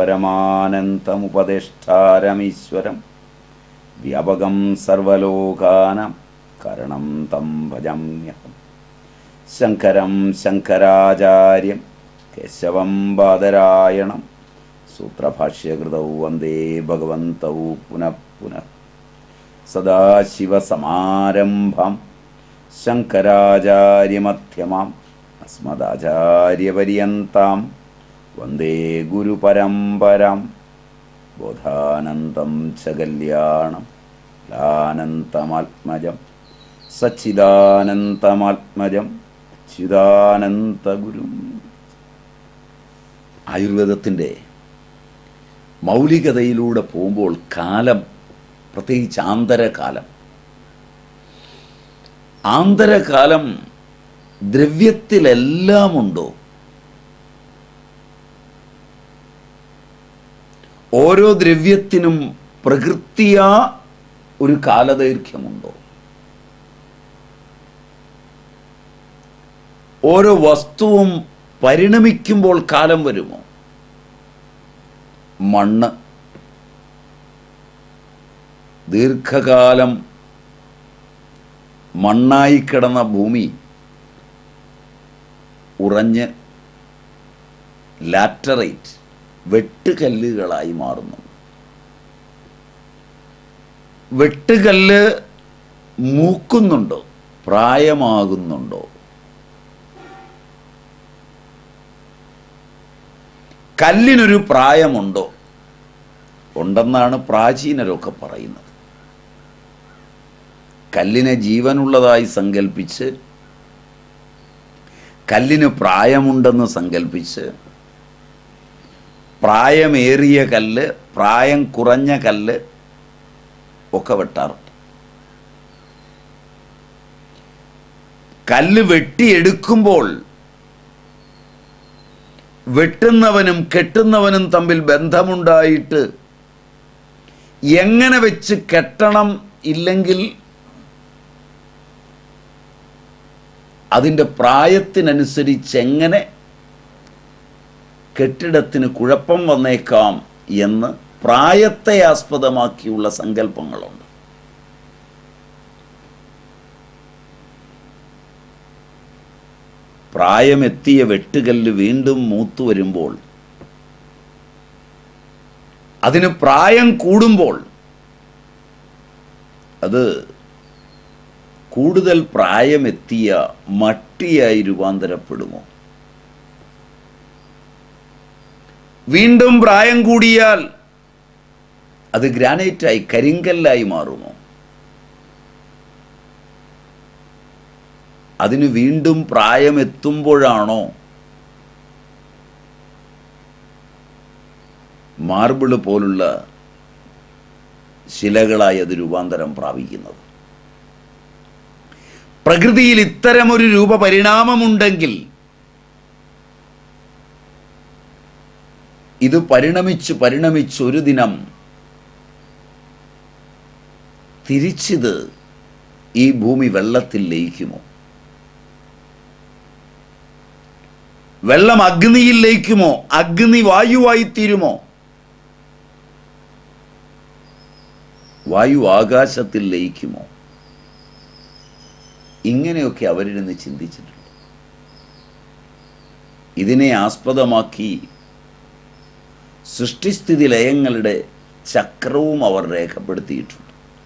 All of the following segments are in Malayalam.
പരമാനന്തമുപദേഷ്ടാരമീശ്വരം വ്യാപകം സർവലോകാനാം കരണം തം ഭജമ്യഹം ശങ്കരം ശങ്കരാചാര്യം കേശവം ബാദരായണം സൂത്രഭാഷ്യകൃതൗ വന്ദേ ഭഗവന്തൗ പുനഃ പുനഃ സദാശിവസമാരംഭം ശങ്കരാചാര്യമധ്യമാം അസ്മദാചാര്യപര്യന്താം വന്ദേ ഗുരുപരമ്പരാം ബോധാനന്തം ച കല്യാണം ലാനന്തമാത്മജം സച്ചിദാനന്തമാത്മജം ചിദാനന്ദഗുരും ആയുർവേദത്തിൻ്റെ മൗലികതയിലൂടെ പോകുമ്പോൾ കാലം പ്രത്യേകിച്ച് ആന്തരകാലം ആന്തരകാലം ദ്രവ്യത്തിലെല്ലാം ഉണ്ടോ ഓരോ ദ്രവ്യത്തിനും പ്രകൃതിയാ ഒരു കാലദൈർഘ്യമുണ്ടോ ഓരോ വസ്തുവും പരിണമിക്കുമ്പോൾ കാലം വരുമോ മണ്ണ് ദീർഘകാലം മണ്ണായി കിടന്ന ഭൂമി ഉറഞ്ഞ് ലാറ്ററൈറ്റ് വെട്ടുകല്ലുകളായി മാറുന്നു വെട്ടുകല്ല് മൂക്കുന്നുണ്ടോ പ്രായമാകുന്നുണ്ടോ കല്ലിനൊരു പ്രായമുണ്ടോ ഉണ്ടെന്നാണ് പ്രാചീനരൊക്കെ പറയുന്നത് കല്ലിനെ ജീവനുള്ളതായി സങ്കല്പിച്ച് കല്ലിന് പ്രായമുണ്ടെന്ന് സങ്കല്പിച്ച് പ്രായമേറിയ കല്ല് പ്രായം കുറഞ്ഞ കല്ല് ഒക്കെ വെട്ടാറുണ്ട് കല്ല് വെട്ടിയെടുക്കുമ്പോൾ വെട്ടുന്നവനും കെട്ടുന്നവനും തമ്മിൽ ബന്ധമുണ്ടായിട്ട് എങ്ങനെ വെച്ച് കെട്ടണം ഇല്ലെങ്കിൽ അതിൻ്റെ പ്രായത്തിനനുസരിച്ച് എങ്ങനെ കെട്ടിടത്തിന് കുഴപ്പം വന്നേക്കാം എന്ന് പ്രായത്തെ ആസ്പദമാക്കിയുള്ള സങ്കല്പങ്ങളുണ്ട് പ്രായമെത്തിയ വെട്ടുകല്ല് വീണ്ടും മൂത്തു വരുമ്പോൾ അതിന് പ്രായം കൂടുമ്പോൾ അത് കൂടുതൽ പ്രായമെത്തിയ മട്ടിയായി രൂപാന്തരപ്പെടുമോ വീണ്ടും പ്രായം കൂടിയാൽ അത് ഗ്രാനൈറ്റായി കരിങ്കല്ലായി മാറുമോ അതിന് വീണ്ടും പ്രായമെത്തുമ്പോഴാണോ മാർബിള് പോലുള്ള ശിലകളായി അത് രൂപാന്തരം പ്രാപിക്കുന്നത് പ്രകൃതിയിൽ ഇത്തരമൊരു രൂപപരിണാമമുണ്ടെങ്കിൽ ഇത് പരിണമിച്ച് പരിണമിച്ച് ഒരു ദിനം തിരിച്ചിത് ഈ ഭൂമി വെള്ളത്തിൽ ലയിക്കുമോ വെള്ളം അഗ്നിയിൽ ലയിക്കുമോ അഗ്നി വായുവായി തീരുമോ വായു ആകാശത്തിൽ ലയിക്കുമോ ഇങ്ങനെയൊക്കെ അവരിരുന്ന് ചിന്തിച്ചിട്ടുണ്ട് ഇതിനെ ആസ്പദമാക്കി സൃഷ്ടിസ്ഥിതി ലയങ്ങളുടെ ചക്രവും അവർ രേഖപ്പെടുത്തിയിട്ടുണ്ട്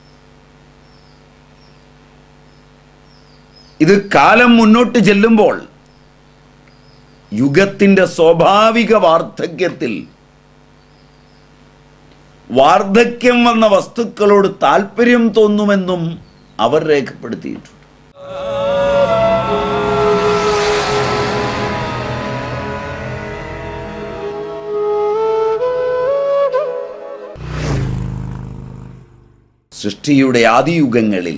ഇത് കാലം മുന്നോട്ട് ചെല്ലുമ്പോൾ യുഗത്തിൻ്റെ സ്വാഭാവിക വാർദ്ധക്യത്തിൽ വാർദ്ധക്യം വന്ന വസ്തുക്കളോട് താല്പര്യം തോന്നുമെന്നും അവർ രേഖപ്പെടുത്തിയിട്ടുണ്ട് സൃഷ്ടിയുടെ ആദിയുഗങ്ങളിൽ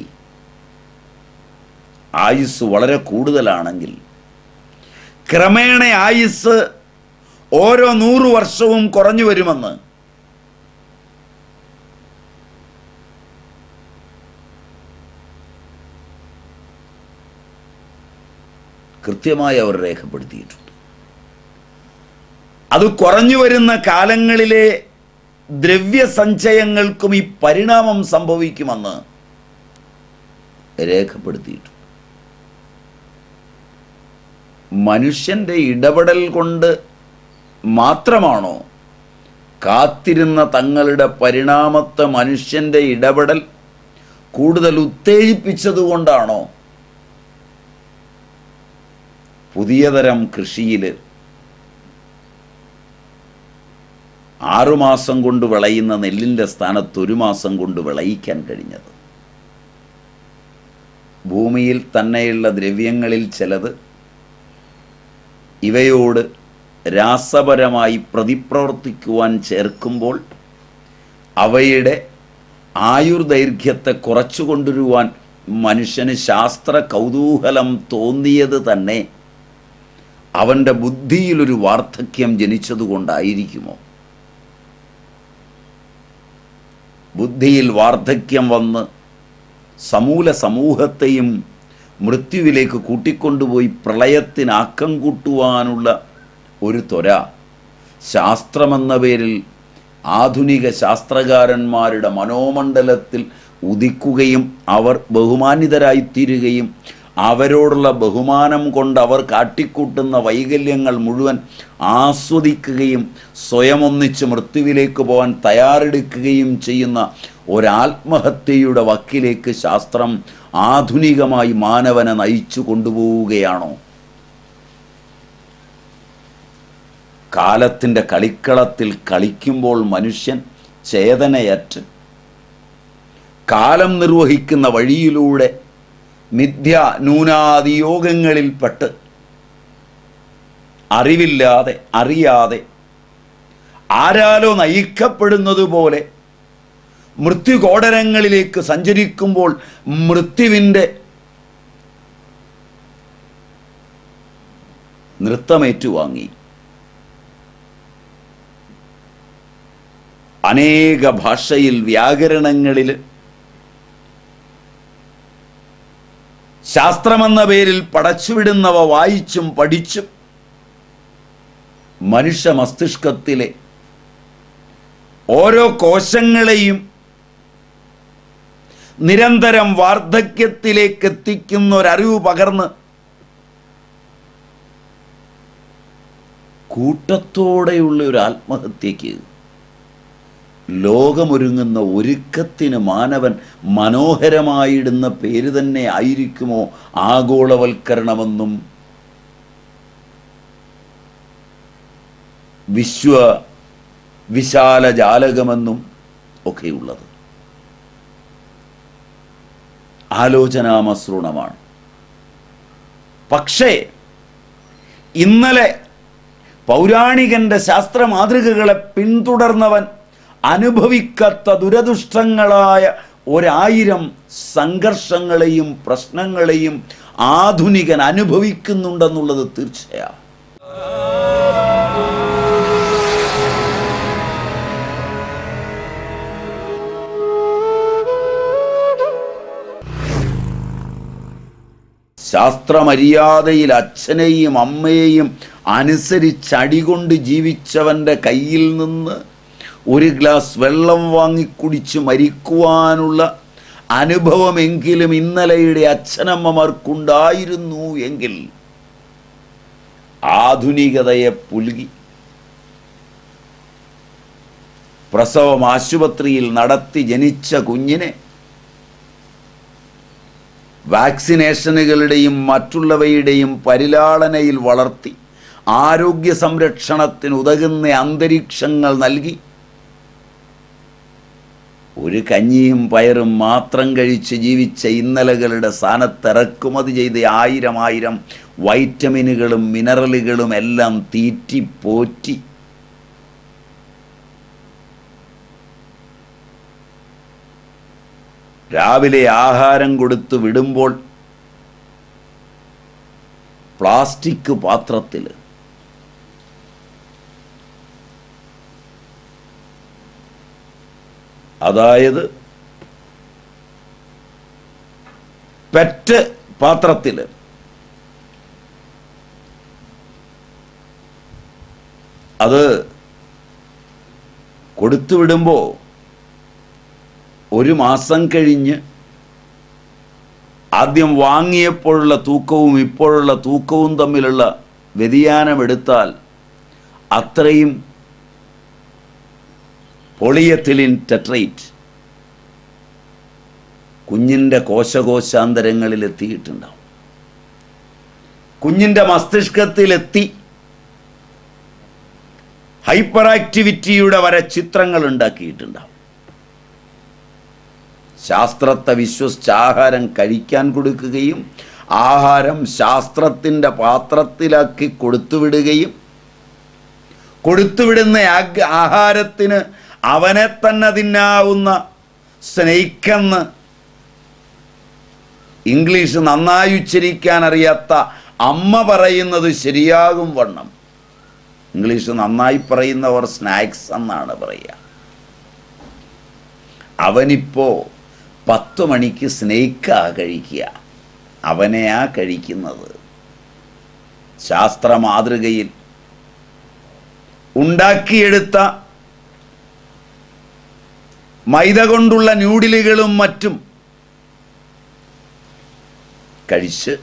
ആയുസ് വളരെ കൂടുതലാണെങ്കിൽ ക്രമേണ ആയുസ് ഓരോ നൂറു വർഷവും കുറഞ്ഞു വരുമെന്ന് കൃത്യമായി അവർ രേഖപ്പെടുത്തിയിട്ടുണ്ട് അത് കുറഞ്ഞു വരുന്ന കാലങ്ങളിലെ ദ്രവ്യസഞ്ചയങ്ങൾക്കും ഈ പരിണാമം സംഭവിക്കുമെന്ന് രേഖപ്പെടുത്തിയിട്ടുണ്ട് മനുഷ്യന്റെ ഇടപെടൽ കൊണ്ട് മാത്രമാണോ കാത്തിരുന്ന തങ്ങളുടെ പരിണാമത്തെ മനുഷ്യന്റെ ഇടപെടൽ കൂടുതൽ ഉത്തേജിപ്പിച്ചതുകൊണ്ടാണോ പുതിയ തരം കൃഷിയിൽ ആറുമാസം കൊണ്ട് വിളയുന്ന നെല്ലിൻ്റെ സ്ഥാനത്ത് ഒരു മാസം കൊണ്ട് വിളയിക്കാൻ കഴിഞ്ഞത് ഭൂമിയിൽ തന്നെയുള്ള ദ്രവ്യങ്ങളിൽ ചിലത് ഇവയോട് രാസപരമായി പ്രതിപ്രവർത്തിക്കുവാൻ ചേർക്കുമ്പോൾ അവയുടെ ആയുർദൈർഘ്യത്തെ കുറച്ചു കൊണ്ടുവരുവാൻ മനുഷ്യന് ശാസ്ത്ര കൗതൂഹലം തോന്നിയത് തന്നെ അവൻ്റെ ബുദ്ധിയിലൊരു വാർദ്ധക്യം ജനിച്ചതുകൊണ്ടായിരിക്കുമോ ബുദ്ധിയിൽ വാർദ്ധക്യം വന്ന് സമൂല സമൂഹത്തെയും മൃത്യുവിലേക്ക് കൂട്ടിക്കൊണ്ടുപോയി പ്രളയത്തിന് ആക്കം കൂട്ടുവാനുള്ള ഒരു ത്വര ശാസ്ത്രമെന്ന പേരിൽ ആധുനിക ശാസ്ത്രകാരന്മാരുടെ മനോമണ്ഡലത്തിൽ ഉദിക്കുകയും അവർ ബഹുമാനിതരായിത്തീരുകയും അവരോടുള്ള ബഹുമാനം കൊണ്ട് അവർ കാട്ടിക്കൂട്ടുന്ന വൈകല്യങ്ങൾ മുഴുവൻ ആസ്വദിക്കുകയും സ്വയം ഒന്നിച്ച് മൃത്യുവിലേക്ക് പോകാൻ തയ്യാറെടുക്കുകയും ചെയ്യുന്ന ഒരാത്മഹത്യയുടെ വക്കിലേക്ക് ശാസ്ത്രം ആധുനികമായി മാനവനെ നയിച്ചു കൊണ്ടുപോവുകയാണോ കാലത്തിൻ്റെ കളിക്കളത്തിൽ കളിക്കുമ്പോൾ മനുഷ്യൻ ചേതനയറ്റ് കാലം നിർവഹിക്കുന്ന വഴിയിലൂടെ മിഥ്യ ന്യൂനാതിയോഗങ്ങളിൽപ്പെട്ട് അറിവില്ലാതെ അറിയാതെ ആരാലോ നയിക്കപ്പെടുന്നത് പോലെ മൃത്യുകോടരങ്ങളിലേക്ക് സഞ്ചരിക്കുമ്പോൾ മൃത്യുവിൻ്റെ നൃത്തമേറ്റുവാങ്ങി അനേക ഭാഷയിൽ വ്യാകരണങ്ങളിൽ ശാസ്ത്രമെന്ന പേരിൽ പടച്ചുവിടുന്നവ വായിച്ചും പഠിച്ചും മനുഷ്യ മസ്തിഷ്കത്തിലെ ഓരോ കോശങ്ങളെയും നിരന്തരം വാർദ്ധക്യത്തിലേക്ക് എത്തിക്കുന്ന ഒരറിവ് പകർന്ന് കൂട്ടത്തോടെയുള്ള ഒരു ആത്മഹത്യക്ക് ലോകമൊരുങ്ങുന്ന ഒരുക്കത്തിന് മാനവൻ മനോഹരമായിടുന്ന പേര് തന്നെ ആയിരിക്കുമോ ആഗോളവൽക്കരണമെന്നും വിശ്വ വിശാല ജാലകമെന്നും ഒക്കെയുള്ളത് ആലോചനാമസൃണമാണ് പക്ഷേ ഇന്നലെ പൗരാണികന്റെ ശാസ്ത്ര മാതൃകകളെ പിന്തുടർന്നവൻ അനുഭവിക്കാത്ത ദുരദുഷ്ടങ്ങളായ ഒരായിരം സംഘർഷങ്ങളെയും പ്രശ്നങ്ങളെയും ആധുനികൻ അനുഭവിക്കുന്നുണ്ടെന്നുള്ളത് തീർച്ചയാണ് ശാസ്ത്രമര്യാദയിൽ അച്ഛനെയും അമ്മയെയും അനുസരിച്ചടികൊണ്ട് ജീവിച്ചവൻ്റെ കയ്യിൽ നിന്ന് ഒരു ഗ്ലാസ് വെള്ളം വാങ്ങിക്കുടിച്ച് മരിക്കുവാനുള്ള അനുഭവമെങ്കിലും ഇന്നലെയുടെ അച്ഛനമ്മമാർക്കുണ്ടായിരുന്നു എങ്കിൽ ആധുനികതയെ പുലുകി പ്രസവം ആശുപത്രിയിൽ നടത്തി ജനിച്ച കുഞ്ഞിനെ വാക്സിനേഷനുകളുടെയും മറ്റുള്ളവയുടെയും പരിലാളനയിൽ വളർത്തി ആരോഗ്യ സംരക്ഷണത്തിന് ഉതകുന്ന അന്തരീക്ഷങ്ങൾ നൽകി ഒരു കഞ്ഞിയും പയറും മാത്രം കഴിച്ച് ജീവിച്ച ഇന്നലകളുടെ സ്ഥാനത്ത് ഇറക്കുമതി ചെയ്ത് ആയിരം ആയിരം വൈറ്റമിനുകളും മിനറലുകളും എല്ലാം തീറ്റി പോറ്റി രാവിലെ ആഹാരം കൊടുത്ത് വിടുമ്പോൾ പ്ലാസ്റ്റിക് പാത്രത്തിൽ അതായത് പെറ്റ് പാത്രത്തിൽ അത് കൊടുത്തുവിടുമ്പോൾ ഒരു മാസം കഴിഞ്ഞ് ആദ്യം വാങ്ങിയപ്പോഴുള്ള തൂക്കവും ഇപ്പോഴുള്ള തൂക്കവും തമ്മിലുള്ള വ്യതിയാനം എടുത്താൽ അത്രയും പൊളിയത്തിലിൻ ടെട്രൈറ്റ് കുഞ്ഞിൻ്റെ കോശകോശാന്തരങ്ങളിൽ എത്തിയിട്ടുണ്ടാവും കുഞ്ഞിൻ്റെ മസ്തിഷ്കത്തിലെത്തി ഹൈപ്പർ ആക്ടിവിറ്റിയുടെ വരെ ചിത്രങ്ങൾ ഉണ്ടാക്കിയിട്ടുണ്ടാവും ശാസ്ത്രത്തെ വിശ്വസിച്ച് ആഹാരം കഴിക്കാൻ കൊടുക്കുകയും ആഹാരം ശാസ്ത്രത്തിൻ്റെ പാത്രത്തിലാക്കി കൊടുത്തുവിടുകയും കൊടുത്തുവിടുന്ന ആഗ് ആഹാരത്തിന് അവനെ തന്നെ തിന്നാവുന്ന സ്നേഹിക്കെന്ന് ഇംഗ്ലീഷ് നന്നായി ഉച്ചരിക്കാൻ അറിയാത്ത അമ്മ പറയുന്നത് ശരിയാകും വണ്ണം ഇംഗ്ലീഷ് നന്നായി പറയുന്നവർ സ്നാക്സ് എന്നാണ് പറയുക അവനിപ്പോ പത്ത് മണിക്ക് സ്നേക്കാ കഴിക്കുക അവനെയാ കഴിക്കുന്നത് ശാസ്ത്ര മാതൃകയിൽ ഉണ്ടാക്കിയെടുത്ത മൈദ കൊണ്ടുള്ള ന്യൂഡിലുകളും മറ്റും കഴിച്ച്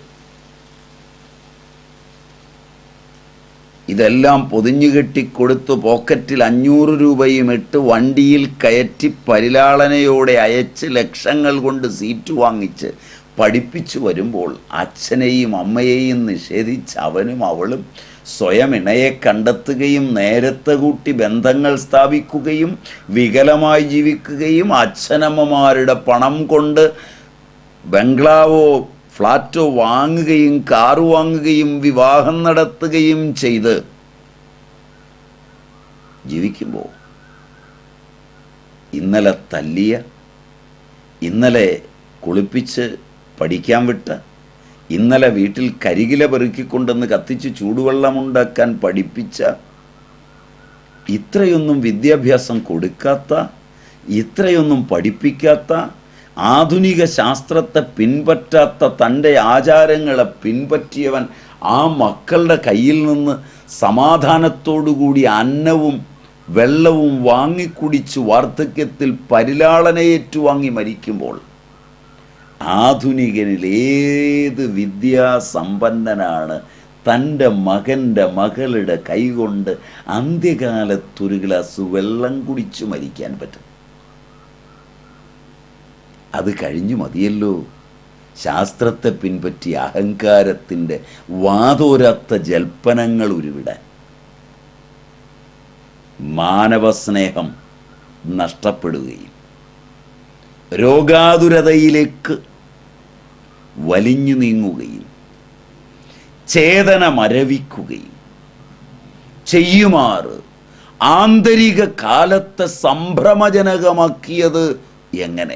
ഇതെല്ലാം പൊതിഞ്ഞുകെട്ടി കൊടുത്തു പോക്കറ്റിൽ അഞ്ഞൂറ് രൂപയും ഇട്ട് വണ്ടിയിൽ കയറ്റി പരിലാളനയോടെ അയച്ച് ലക്ഷങ്ങൾ കൊണ്ട് സീറ്റ് വാങ്ങിച്ച് പഠിപ്പിച്ചു വരുമ്പോൾ അച്ഛനെയും അമ്മയെയും നിഷേധിച്ച് അവനും അവളും സ്വയം ഇണയെ കണ്ടെത്തുകയും നേരത്തെ കൂട്ടി ബന്ധങ്ങൾ സ്ഥാപിക്കുകയും വികലമായി ജീവിക്കുകയും അച്ഛനമ്മമാരുടെ പണം കൊണ്ട് ബംഗ്ലാവോ ഫ്ലാറ്റോ വാങ്ങുകയും കാറ് വാങ്ങുകയും വിവാഹം നടത്തുകയും ചെയ്ത് ജീവിക്കുമ്പോൾ ഇന്നലെ തല്ലിയ ഇന്നലെ കുളിപ്പിച്ച് പഠിക്കാൻ വിട്ട ഇന്നലെ വീട്ടിൽ കരികില പെറുക്കിക്കൊണ്ടെന്ന് കത്തിച്ച് ചൂടുവെള്ളമുണ്ടാക്കാൻ പഠിപ്പിച്ച ഇത്രയൊന്നും വിദ്യാഭ്യാസം കൊടുക്കാത്ത ഇത്രയൊന്നും പഠിപ്പിക്കാത്ത ആധുനിക ശാസ്ത്രത്തെ പിൻപറ്റാത്ത തൻ്റെ ആചാരങ്ങളെ പിൻപറ്റിയവൻ ആ മക്കളുടെ കയ്യിൽ നിന്ന് സമാധാനത്തോടുകൂടി അന്നവും വെള്ളവും വാങ്ങിക്കുടിച്ച് വാർദ്ധക്യത്തിൽ പരിലാളനയേറ്റുവാങ്ങി മരിക്കുമ്പോൾ ആധുനികനിൽ ഏത് വിദ്യാസമ്പന്നനാണ് തൻ്റെ മകൻ്റെ മകളുടെ കൈകൊണ്ട് അന്ത്യകാലത്തൊരു ഗ്ലാസ് വെള്ളം കുടിച്ചു മരിക്കാൻ പറ്റും അത് കഴിഞ്ഞു മതിയല്ലോ ശാസ്ത്രത്തെ പിൻപറ്റി അഹങ്കാരത്തിൻ്റെ വാതോരാത്ത ജൽപ്പനങ്ങൾ ഉരുവിടാൻ മാനവസ്നേഹം നഷ്ടപ്പെടുകയും രോഗാതുരതയിലേക്ക് വലിഞ്ഞു നീങ്ങുകയും ചേതന മരവിക്കുകയും ചെയ്യുമാറ് ആന്തരിക കാലത്തെ സംഭ്രമജനകമാക്കിയത് എങ്ങനെ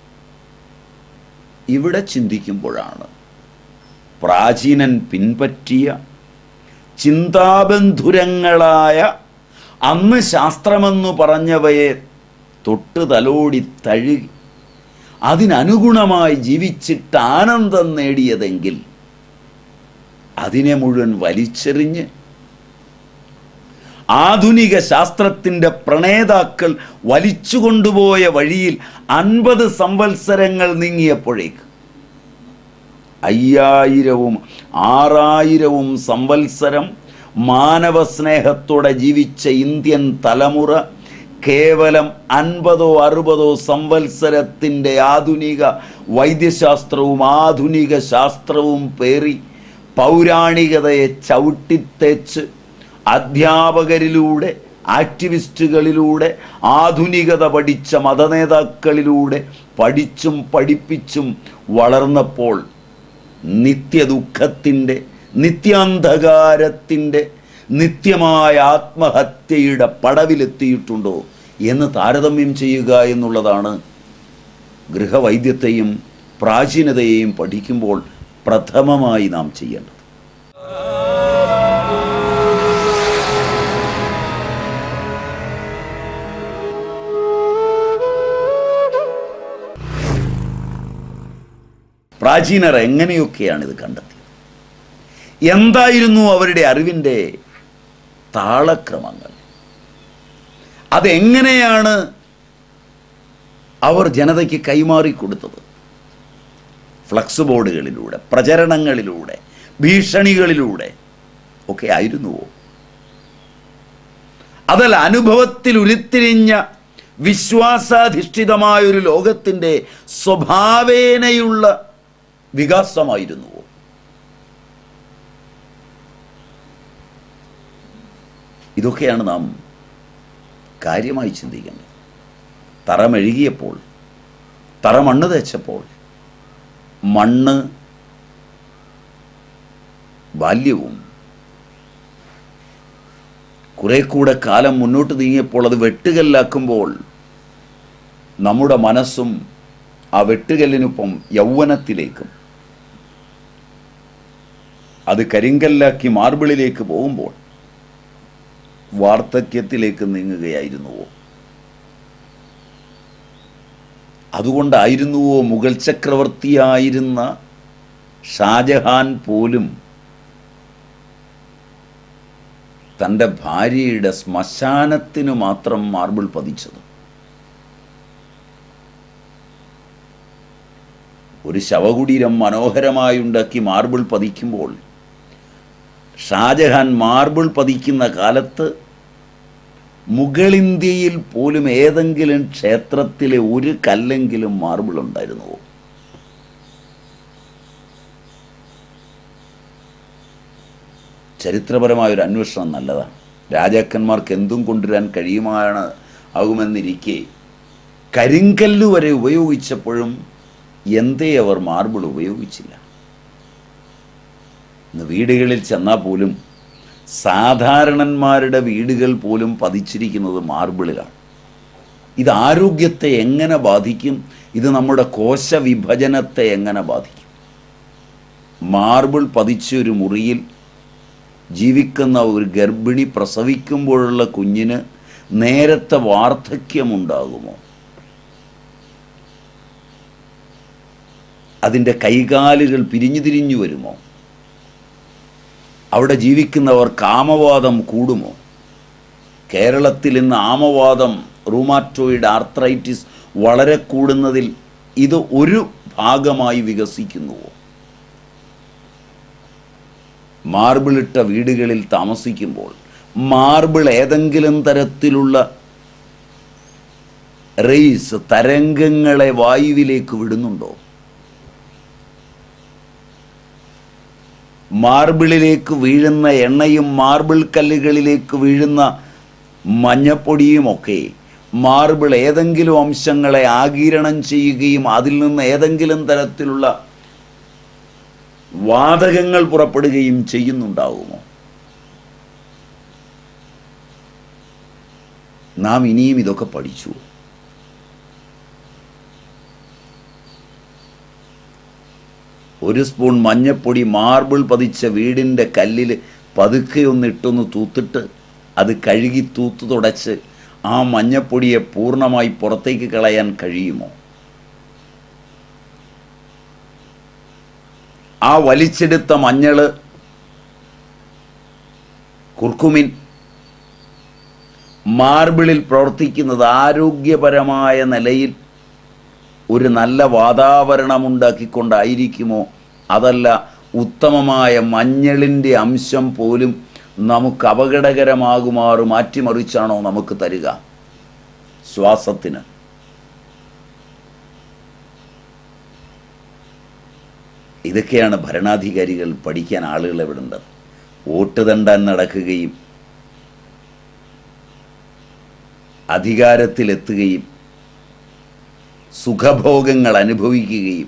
ഇവിടെ ചിന്തിക്കുമ്പോഴാണ് പ്രാചീനൻ പിൻപറ്റിയ ചിന്താബന്ധുരങ്ങളായ അന്ന് ശാസ്ത്രമെന്നു പറഞ്ഞവയെ തൊട്ട് തലോടി തഴുകി അതിനനുഗുണമായി ജീവിച്ചിട്ട് ആനന്ദം നേടിയതെങ്കിൽ അതിനെ മുഴുവൻ വലിച്ചെറിഞ്ഞ് ആധുനിക ശാസ്ത്രത്തിൻ്റെ പ്രണേതാക്കൾ വലിച്ചുകൊണ്ടുപോയ വഴിയിൽ അൻപത് സംവത്സരങ്ങൾ നീങ്ങിയപ്പോഴേക്ക് അയ്യായിരവും ആറായിരവും സംവത്സരം മാനവസ്നേഹത്തോടെ ജീവിച്ച ഇന്ത്യൻ തലമുറ കേവലം അൻപതോ അറുപതോ സംവത്സരത്തിൻ്റെ ആധുനിക വൈദ്യശാസ്ത്രവും ആധുനിക ശാസ്ത്രവും പേറി പൗരാണികതയെ ചവിട്ടിത്തേച്ച് അധ്യാപകരിലൂടെ ആക്ടിവിസ്റ്റുകളിലൂടെ ആധുനികത പഠിച്ച മതനേതാക്കളിലൂടെ പഠിച്ചും പഠിപ്പിച്ചും വളർന്നപ്പോൾ നിത്യദുഃഖത്തിൻ്റെ നിത്യാന്ധകാരത്തിൻ്റെ നിത്യമായ ആത്മഹത്യയുടെ പടവിലെത്തിയിട്ടുണ്ടോ എന്ന് താരതമ്യം ചെയ്യുക എന്നുള്ളതാണ് ഗൃഹവൈദ്യത്തെയും പ്രാചീനതയെയും പഠിക്കുമ്പോൾ പ്രഥമമായി നാം ചെയ്യേണ്ടത് പ്രാചീനർ എങ്ങനെയൊക്കെയാണ് ഇത് കണ്ടെത്തിയത് എന്തായിരുന്നു അവരുടെ അറിവിൻ്റെ താളക്രമങ്ങൾ അതെങ്ങനെയാണ് അവർ ജനതയ്ക്ക് കൈമാറി കൊടുത്തത് ഫ്ലക്സ് ബോർഡുകളിലൂടെ പ്രചരണങ്ങളിലൂടെ ഭീഷണികളിലൂടെ ഒക്കെ ആയിരുന്നുവോ അതല്ല അനുഭവത്തിൽ ഉരുത്തിരിഞ്ഞ വിശ്വാസാധിഷ്ഠിതമായ ഒരു ലോകത്തിൻ്റെ സ്വഭാവേനയുള്ള വികാസമായിരുന്നുവോ ഇതൊക്കെയാണ് നാം കാര്യമായി ചിന്തിക്കേണ്ടത് തറ മെഴുകിയപ്പോൾ തറ മണ്ണ് തേച്ചപ്പോൾ മണ്ണ് ബാല്യവും കുറെ കൂടെ കാലം മുന്നോട്ട് നീങ്ങിയപ്പോൾ അത് വെട്ടുകല്ലാക്കുമ്പോൾ നമ്മുടെ മനസ്സും ആ വെട്ടുകല്ലിനൊപ്പം യൗവനത്തിലേക്കും അത് കരിങ്കല്ലാക്കി മാർബിളിലേക്ക് പോകുമ്പോൾ വാർദ്ധക്യത്തിലേക്ക് നീങ്ങുകയായിരുന്നുവോ അതുകൊണ്ടായിരുന്നുവോ മുഗൾ ചക്രവർത്തിയായിരുന്ന ഷാജഹാൻ പോലും തൻ്റെ ഭാര്യയുടെ ശ്മശാനത്തിന് മാത്രം മാർബിൾ പതിച്ചത് ഒരു ശവകുടീരം മനോഹരമായി ഉണ്ടാക്കി മാർബിൾ പതിക്കുമ്പോൾ ഷാജഹാൻ മാർബിൾ പതിക്കുന്ന കാലത്ത് മുഗളിന്ത്യയിൽ പോലും ഏതെങ്കിലും ക്ഷേത്രത്തിലെ ഒരു കല്ലെങ്കിലും മാർബിൾ ഉണ്ടായിരുന്നുവോ ചരിത്രപരമായ ഒരു അന്വേഷണം നല്ലതാണ് രാജാക്കന്മാർക്ക് എന്തും കൊണ്ടുവരാൻ കഴിയുമാണ് ആകുമെന്നിരിക്കെ കരിങ്കല്ല് വരെ ഉപയോഗിച്ചപ്പോഴും എന്തേ അവർ മാർബിൾ ഉപയോഗിച്ചില്ല ഇന്ന് വീടുകളിൽ ചെന്നാൽ പോലും സാധാരണന്മാരുടെ വീടുകൾ പോലും പതിച്ചിരിക്കുന്നത് മാർബിളിലാണ് ഇത് ആരോഗ്യത്തെ എങ്ങനെ ബാധിക്കും ഇത് നമ്മുടെ കോശവിഭജനത്തെ എങ്ങനെ ബാധിക്കും മാർബിൾ പതിച്ച ഒരു മുറിയിൽ ജീവിക്കുന്ന ഒരു ഗർഭിണി പ്രസവിക്കുമ്പോഴുള്ള കുഞ്ഞിന് നേരത്തെ വാർദ്ധക്യമുണ്ടാകുമോ അതിൻ്റെ കൈകാലുകൾ പിരിഞ്ഞു തിരിഞ്ഞു വരുമോ അവിടെ ജീവിക്കുന്നവർ കാമവാദം കൂടുമോ കേരളത്തിൽ ഇന്ന് ആമവാദം റൂമാറ്റോയിഡ് ആർത്രൈറ്റിസ് വളരെ കൂടുന്നതിൽ ഇത് ഒരു ഭാഗമായി വികസിക്കുന്നുവോ മാർബിളിട്ട വീടുകളിൽ താമസിക്കുമ്പോൾ മാർബിൾ ഏതെങ്കിലും തരത്തിലുള്ള റേസ് തരംഗങ്ങളെ വായുവിലേക്ക് വിടുന്നുണ്ടോ മാർബിളിലേക്ക് വീഴുന്ന എണ്ണയും മാർബിൾ കല്ലുകളിലേക്ക് വീഴുന്ന മഞ്ഞപ്പൊടിയുമൊക്കെ മാർബിൾ ഏതെങ്കിലും അംശങ്ങളെ ആഗിരണം ചെയ്യുകയും അതിൽ നിന്ന് ഏതെങ്കിലും തരത്തിലുള്ള വാതകങ്ങൾ പുറപ്പെടുകയും ചെയ്യുന്നുണ്ടാകുമോ നാം ഇനിയും ഇതൊക്കെ പഠിച്ചു ഒരു സ്പൂൺ മഞ്ഞപ്പൊടി മാർബിൾ പതിച്ച വീടിൻ്റെ കല്ലിൽ പതുക്കെ ഒന്ന് ഇട്ടൊന്ന് തൂത്തിട്ട് അത് കഴുകി തൂത്തു തുടച്ച് ആ മഞ്ഞപ്പൊടിയെ പൂർണ്ണമായി പുറത്തേക്ക് കളയാൻ കഴിയുമോ ആ വലിച്ചെടുത്ത മഞ്ഞള് കുർക്കുമിൻ മാർബിളിൽ പ്രവർത്തിക്കുന്നത് ആരോഗ്യപരമായ നിലയിൽ ഒരു നല്ല വാതാവരണം ഉണ്ടാക്കിക്കൊണ്ടായിരിക്കുമോ അതല്ല ഉത്തമമായ മഞ്ഞളിൻ്റെ അംശം പോലും നമുക്ക് അപകടകരമാകുമാറ് മാറ്റിമറിച്ചാണോ നമുക്ക് തരിക ശ്വാസത്തിന് ഇതൊക്കെയാണ് ഭരണാധികാരികൾ പഠിക്കാൻ ആളുകൾ എവിടുണ്ടത് വോട്ട് തണ്ടാൻ നടക്കുകയും അധികാരത്തിലെത്തുകയും സുഖഭോഗങ്ങൾ അനുഭവിക്കുകയും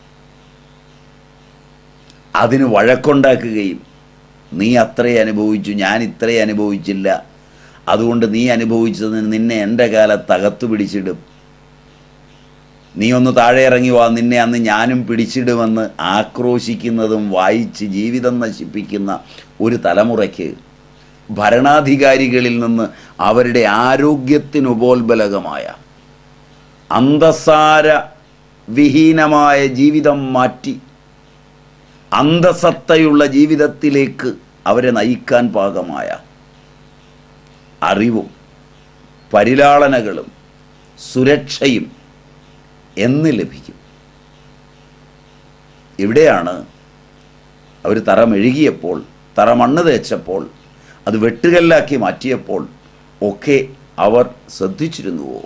അതിന് വഴക്കുണ്ടാക്കുകയും നീ അത്രേ അനുഭവിച്ചു ഞാൻ ഇത്രേ അനുഭവിച്ചില്ല അതുകൊണ്ട് നീ അനുഭവിച്ചതിന് നിന്നെ എൻ്റെ കാലത്ത് അകത്തു പിടിച്ചിടും നീ ഒന്ന് താഴെ ഇറങ്ങി വാ നിന്നെ അന്ന് ഞാനും പിടിച്ചിടുമെന്ന് ആക്രോശിക്കുന്നതും വായിച്ച് ജീവിതം നശിപ്പിക്കുന്ന ഒരു തലമുറയ്ക്ക് ഭരണാധികാരികളിൽ നിന്ന് അവരുടെ ആരോഗ്യത്തിന് ഉപോത്ബലകമായ അന്തസാര വിഹീനമായ ജീവിതം മാറ്റി അന്തസത്തയുള്ള ജീവിതത്തിലേക്ക് അവരെ നയിക്കാൻ പാകമായ അറിവും പരിലാളനകളും സുരക്ഷയും എന്ന് ലഭിക്കും ഇവിടെയാണ് അവർ തറ മെഴുകിയപ്പോൾ തറ മണ്ണ് തേച്ചപ്പോൾ അത് വെട്ടുകല്ലാക്കി മാറ്റിയപ്പോൾ ഒക്കെ അവർ ശ്രദ്ധിച്ചിരുന്നുവോ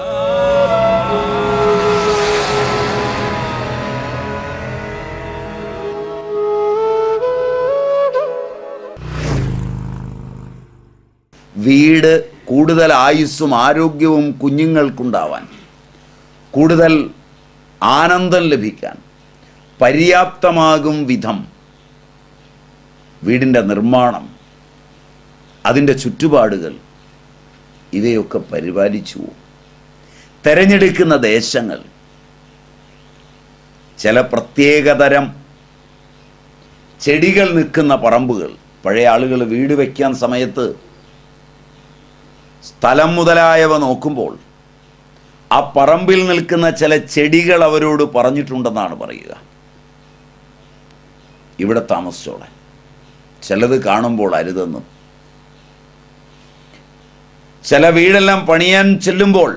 വീട് കൂടുതൽ ആയുസ്സും ആരോഗ്യവും കുഞ്ഞുങ്ങൾക്കുണ്ടാവാൻ കൂടുതൽ ആനന്ദം ലഭിക്കാൻ പര്യാപ്തമാകും വിധം വീടിൻ്റെ നിർമ്മാണം അതിൻ്റെ ചുറ്റുപാടുകൾ ഇവയൊക്കെ പരിപാലിച്ചു തെരഞ്ഞെടുക്കുന്ന ദേശങ്ങൾ ചില പ്രത്യേകതരം ചെടികൾ നിൽക്കുന്ന പറമ്പുകൾ പഴയ ആളുകൾ വീട് വയ്ക്കാൻ സമയത്ത് സ്ഥലം മുതലായവ നോക്കുമ്പോൾ ആ പറമ്പിൽ നിൽക്കുന്ന ചില ചെടികൾ അവരോട് പറഞ്ഞിട്ടുണ്ടെന്നാണ് പറയുക ഇവിടെ താമസിച്ചോളാൻ ചിലത് കാണുമ്പോൾ അരുതെന്നും ചില വീടെല്ലാം പണിയാൻ ചെല്ലുമ്പോൾ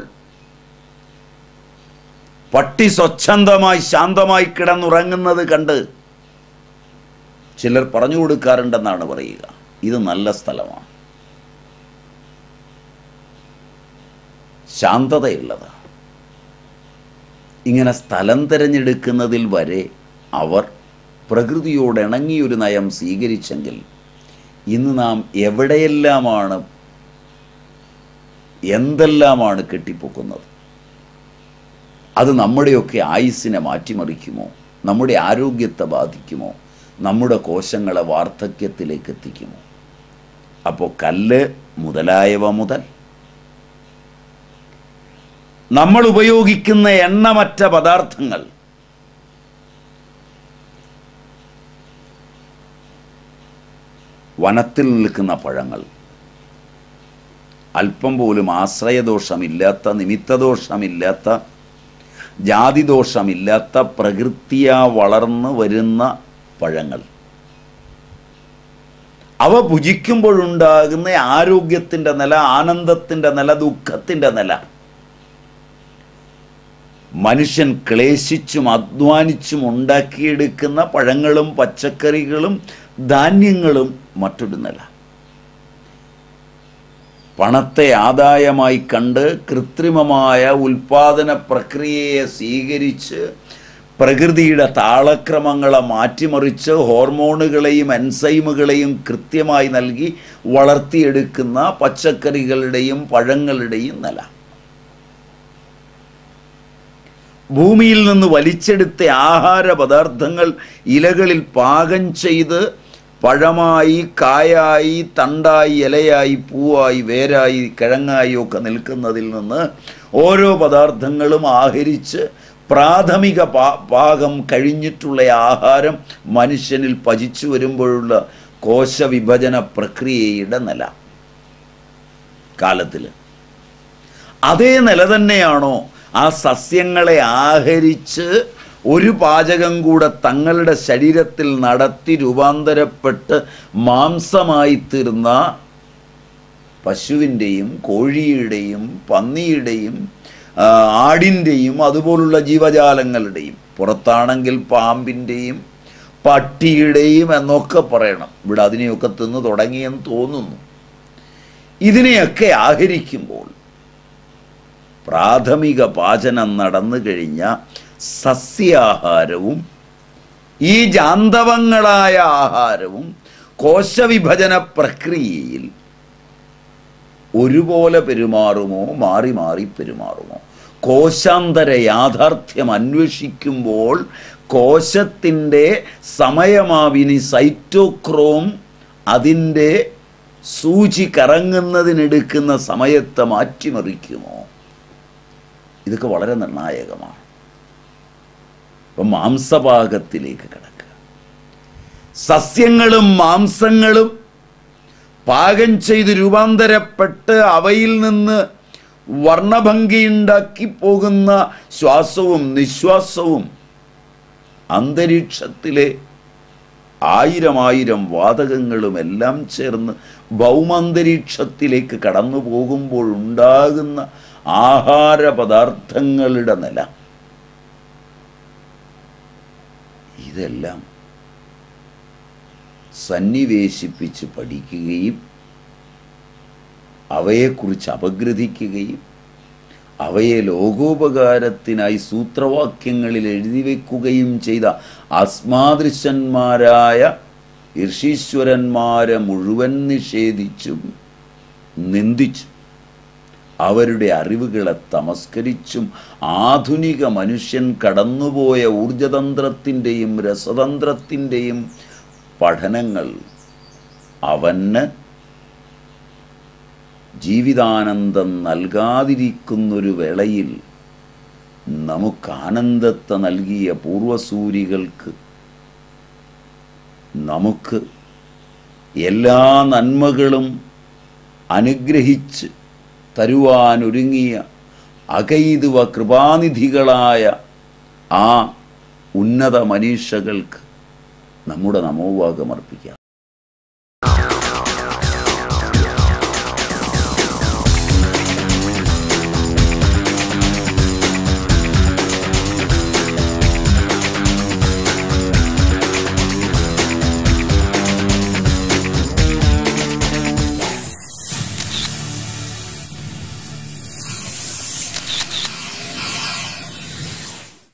പട്ടി സ്വച്ഛന്തമായി ശാന്തമായി കിടന്നുറങ്ങുന്നത് കണ്ട് ചിലർ പറഞ്ഞു കൊടുക്കാറുണ്ടെന്നാണ് പറയുക ഇത് നല്ല സ്ഥലമാണ് ശാന്തതയുള്ളത് ഇങ്ങനെ സ്ഥലം തിരഞ്ഞെടുക്കുന്നതിൽ വരെ അവർ പ്രകൃതിയോട് ഇണങ്ങിയൊരു നയം സ്വീകരിച്ചെങ്കിൽ ഇന്ന് നാം എവിടെയെല്ലാമാണ് എന്തെല്ലാമാണ് കെട്ടിപ്പൊക്കുന്നത് അത് നമ്മുടെയൊക്കെ ആയുസ്സിനെ മാറ്റിമറിക്കുമോ നമ്മുടെ ആരോഗ്യത്തെ ബാധിക്കുമോ നമ്മുടെ കോശങ്ങളെ വാർദ്ധക്യത്തിലേക്ക് എത്തിക്കുമോ അപ്പോൾ കല്ല് മുതലായവ മുതൽ നമ്മൾ ഉപയോഗിക്കുന്ന എണ്ണമറ്റ പദാർത്ഥങ്ങൾ വനത്തിൽ നിൽക്കുന്ന പഴങ്ങൾ അല്പം പോലും ആശ്രയദോഷമില്ലാത്ത നിമിത്തദോഷമില്ലാത്ത ജാതിദോഷമില്ലാത്ത പ്രകൃതിയാ വളർന്നു വരുന്ന പഴങ്ങൾ അവ ഭുജിക്കുമ്പോഴുണ്ടാകുന്ന ആരോഗ്യത്തിൻ്റെ നില ആനന്ദത്തിൻ്റെ നില ദുഃഖത്തിൻ്റെ നില മനുഷ്യൻ ക്ലേശിച്ചും അധ്വാനിച്ചും ഉണ്ടാക്കിയെടുക്കുന്ന പഴങ്ങളും പച്ചക്കറികളും ധാന്യങ്ങളും മറ്റൊരു നില പണത്തെ ആദായമായി കണ്ട് കൃത്രിമമായ ഉൽപാദന പ്രക്രിയയെ സ്വീകരിച്ച് പ്രകൃതിയുടെ താളക്രമങ്ങളെ മാറ്റിമറിച്ച് ഹോർമോണുകളെയും എൻസൈമുകളെയും കൃത്യമായി നൽകി വളർത്തിയെടുക്കുന്ന പച്ചക്കറികളുടെയും പഴങ്ങളുടെയും നില ഭൂമിയിൽ നിന്ന് വലിച്ചെടുത്ത ആഹാര പദാർത്ഥങ്ങൾ ഇലകളിൽ പാകം ചെയ്ത് പഴമായി കായായി തണ്ടായി ഇലയായി പൂവായി വേരായി കിഴങ്ങായി ഒക്കെ നിൽക്കുന്നതിൽ നിന്ന് ഓരോ പദാർത്ഥങ്ങളും ആഹരിച്ച് പ്രാഥമിക പാ പാകം കഴിഞ്ഞിട്ടുള്ള ആഹാരം മനുഷ്യനിൽ പചിച്ചു വരുമ്പോഴുള്ള കോശവിഭജന പ്രക്രിയയുടെ നില കാലത്തിൽ അതേ നില തന്നെയാണോ ആ സസ്യങ്ങളെ ആഹരിച്ച് ഒരു പാചകം കൂടെ തങ്ങളുടെ ശരീരത്തിൽ നടത്തി രൂപാന്തരപ്പെട്ട് മാംസമായി തീർന്ന പശുവിൻ്റെയും കോഴിയുടെയും പന്നിയുടെയും ആ, ആടിൻ്റെയും അതുപോലുള്ള ജീവജാലങ്ങളുടെയും പുറത്താണെങ്കിൽ പാമ്പിൻ്റെയും പട്ടിയുടെയും എന്നൊക്കെ പറയണം ഇവിടെ അതിനെയൊക്കെ തിന്ന് തുടങ്ങിയെന്ന് തോന്നുന്നു ഇതിനെയൊക്കെ ആഹരിക്കുമ്പോൾ പ്രാഥമിക പാചനം നടന്നു കഴിഞ്ഞ സസ്യാഹാരവും ഈ ജാന്തവങ്ങളായ ആഹാരവും കോശവിഭജന പ്രക്രിയയിൽ ഒരുപോലെ പെരുമാറുമോ മാറി മാറി പെരുമാറുമോ കോശാന്തര യാഥാർത്ഥ്യം അന്വേഷിക്കുമ്പോൾ കോശത്തിൻ്റെ സമയമാവിനി സൈറ്റോക്രോം അതിൻ്റെ സൂചി കറങ്ങുന്നതിനെടുക്കുന്ന സമയത്തെ മാറ്റിമറിക്കുമോ ഇതൊക്കെ വളരെ നിർണായകമാണ് ഇപ്പം മാംസപാകത്തിലേക്ക് കിടക്കുക സസ്യങ്ങളും മാംസങ്ങളും പാകം ചെയ്ത് രൂപാന്തരപ്പെട്ട് അവയിൽ നിന്ന് വർണ്ണഭംഗിയുണ്ടാക്കി പോകുന്ന ശ്വാസവും നിശ്വാസവും അന്തരീക്ഷത്തിലെ ആയിരം ആയിരം വാതകങ്ങളും എല്ലാം ചേർന്ന് ഭൗമാന്തരീക്ഷത്തിലേക്ക് കടന്നു പോകുമ്പോൾ ഉണ്ടാകുന്ന ആഹാര പദാർത്ഥങ്ങളുടെ നില ഇതെല്ലാം സന്നിവേശിപ്പിച്ച് പഠിക്കുകയും അവയെക്കുറിച്ച് അപഗ്രഥിക്കുകയും അവയെ ലോകോപകാരത്തിനായി സൂത്രവാക്യങ്ങളിൽ എഴുതി വയ്ക്കുകയും ചെയ്ത അസ്മാദൃശന്മാരായ ഋഷീശ്വരന്മാരെ മുഴുവൻ നിഷേധിച്ചും നിന്ദിച്ചും അവരുടെ അറിവുകളെ തമസ്കരിച്ചും ആധുനിക മനുഷ്യൻ കടന്നുപോയ ഊർജതന്ത്രത്തിൻ്റെയും രസതന്ത്രത്തിൻ്റെയും പഠനങ്ങൾ അവന് ജീവിതാനന്ദം നൽകാതിരിക്കുന്നൊരു വേളയിൽ നമുക്ക് ആനന്ദത്തെ നൽകിയ പൂർവസൂരികൾക്ക് നമുക്ക് എല്ലാ നന്മകളും അനുഗ്രഹിച്ച് തരുവാനൊരുങ്ങിയ അകൈതുവ കൃപാനിധികളായ ആ ഉന്നത മനീഷകൾക്ക് നമ്മുടെ നമോവാകം അർപ്പിക്കാം